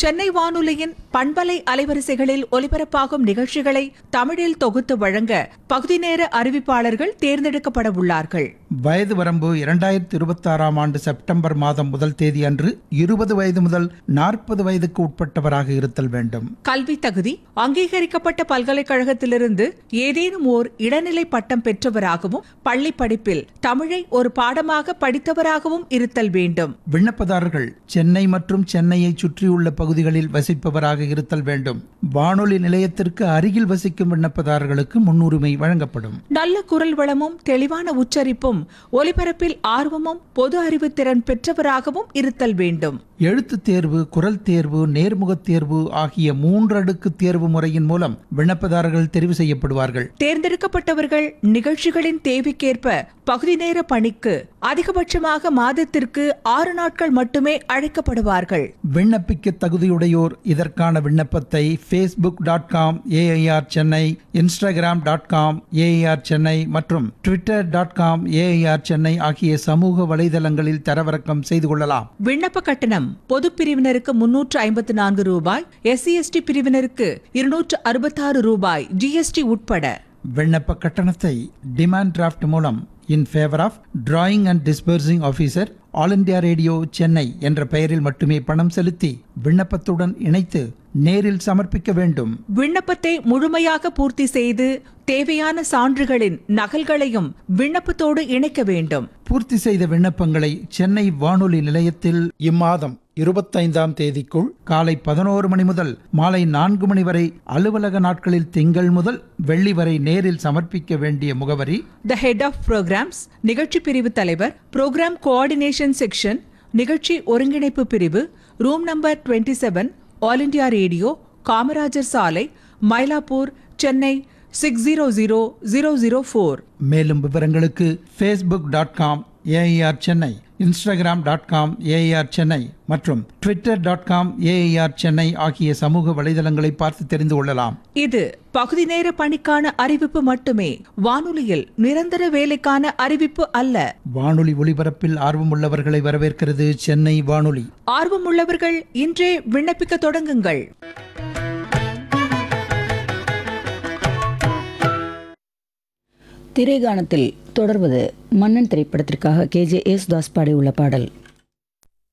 சென்னை வானொலியின் பண்பலை அலைவரிசைகளில் ஒலிபரப்பாகும் நிகழ்ச்சிகளை தமிழில் தொகுத்து வழங்க பகுதி நேர அறிவிப்பாளர்கள் தேர்ந்தெடுக்கப்பட உள்ளார்கள் வயது வரம்பு இரண்டாயிரத்தி இருபத்தாறாம் ஆண்டு செப்டம்பர் மாதம் முதல் தேதி அன்று இருபது வயது முதல் நாற்பது வயதுக்கு உட்பட்டவராக இருத்தல் வேண்டும் கல்வி தகுதி அங்கீகரிக்கப்பட்ட பல்கலைக்கழகத்திலிருந்து ஏதேனும் ஓர் இடைநிலை பட்டம் பெற்றவராகவும் பள்ளி படிப்பில் தமிழை ஒரு பாடமாக படித்தவராகவும் இருத்தல் வேண்டும் விண்ணப்பதாரர்கள் சென்னை மற்றும் சென்னையை சுற்றியுள்ள பகுதிகளில் வசிப்பவராக இருத்தல் வேண்டும் வானொலி நிலையத்திற்கு அருகில் வசிக்கும் விண்ணப்பதாரர்களுக்கு முன்னுரிமை வழங்கப்படும் நல்ல குரல் வளமும் தெளிவான உச்சரிப்பும் ஒலிபரப்பில் ஆர்வமும் பொது அறிவு திறன் பெற்றவராகவும் இருத்தல் வேண்டும் எழுத்துத் தேர்வு குரல் தேர்வு நேர்முகத் தேர்வு ஆகிய மூன்றடுக்கு தேர்வு முறையின் மூலம் விண்ணப்பதாரர்கள் தெரிவு செய்யப்படுவார்கள் தேர்ந்தெடுக்கப்பட்டவர்கள் நிகழ்ச்சிகளின் தேவைக்கேற்ப பகுதி நேர பணிக்கு அதிகபட்சமாக மாதத்திற்கு ஆறு நாட்கள் மட்டுமே அழைக்கப்படுவார்கள் விண்ணப்பிக்க தகுதியுடையோர் இதற்கான விண்ணப்பத்தை Facebook dot com AIR Chennai Instagram dot com AIR Chennai மற்றும் Twitter dot com AIR Chennai ஆகிய சமூக வலைதளங்களில் தரவிறக்கம் செய்து கொள்ளலாம் விண்ணப்ப கட்டணம் பொது பிரிவினருக்கு முன்னூற்று ஐம்பத்து நான்கு ரூபாய் எஸ்சி எஸ்டி பிரிவினருக்கு இருநூற்று அறுபத்தாறு ரூபாய் ஜிஎஸ்டி உட்பட விண்ணப்ப கட்டணத்தை டிமாண்ட் டிராஃப்ட் மூலம் in favour of drawing and disbursing officer all India radio Chennai என்ற பெயரில் மட்டுமே பணம் செலுத்தி விண்ணப்பத்துடன் இணைத்து நேரில் சமர்ப்பிக்க வேண்டும் விண்ணப்பத்தை முழுமையாக பூர்த்தி செய்து தேவையான சான்றுகளின் நகல்களையும் விண்ணப்பத்தோடு இணைக்க வேண்டும் பூர்த்தி செய்த விண்ணப்பங்களை சென்னை வானொலி நிலையத்தில் இம்மாதம் இருபத்தைந்தாம் தேதிக்குள் காலை பதினோரு மணி முதல் மாலை நான்கு மணி வரை அலுவலக நாட்களில் திங்கள் முதல் வெள்ளி வரை நேரில் சமர்ப்பிக்க வேண்டிய முகவரி த ஹெட் ஆஃப் ப்ரோக்ராம்ஸ் நிகழ்ச்சி பிரிவு தலைவர் ப்ரோக்ராம் கோஆர்டினேஷன் செக்ஷன் நிகழ்ச்சி ஒருங்கிணைப்பு பிரிவு room number 27 seven all India radio Kamarajar சாலை Mylapore Chennai six zero zero zero zero four மேலும் விவரங்களுக்கு Facebook dot com AIR Chennai Instagram dot com AIR Chennai மற்றும் Twitter dot com AIR Chennai ஆகிய சமூக வலைதளங்களை பார்த்து தெரிந்து கொள்ளலாம் இது பகுதி நேர பணிக்கான அறிவிப்பு மட்டுமே வானொலியில் நிரந்தர வேலைக்கான அறிவிப்பு அல்ல வானொலி ஒலிபரப்பில் ஆர்வமுள்ளவர்களை வரவேற்கிறது சென்னை வானொலி ஆர்வமுள்ளவர்கள் இன்றே விண்ணப்பிக்க தொடங்குங்கள் திரைகானத்தில் தொடர்வது மன்னன் திரைப்படத்திற்காக கேஜே எஸ் தாஸ் பாடியுள்ள பாடல்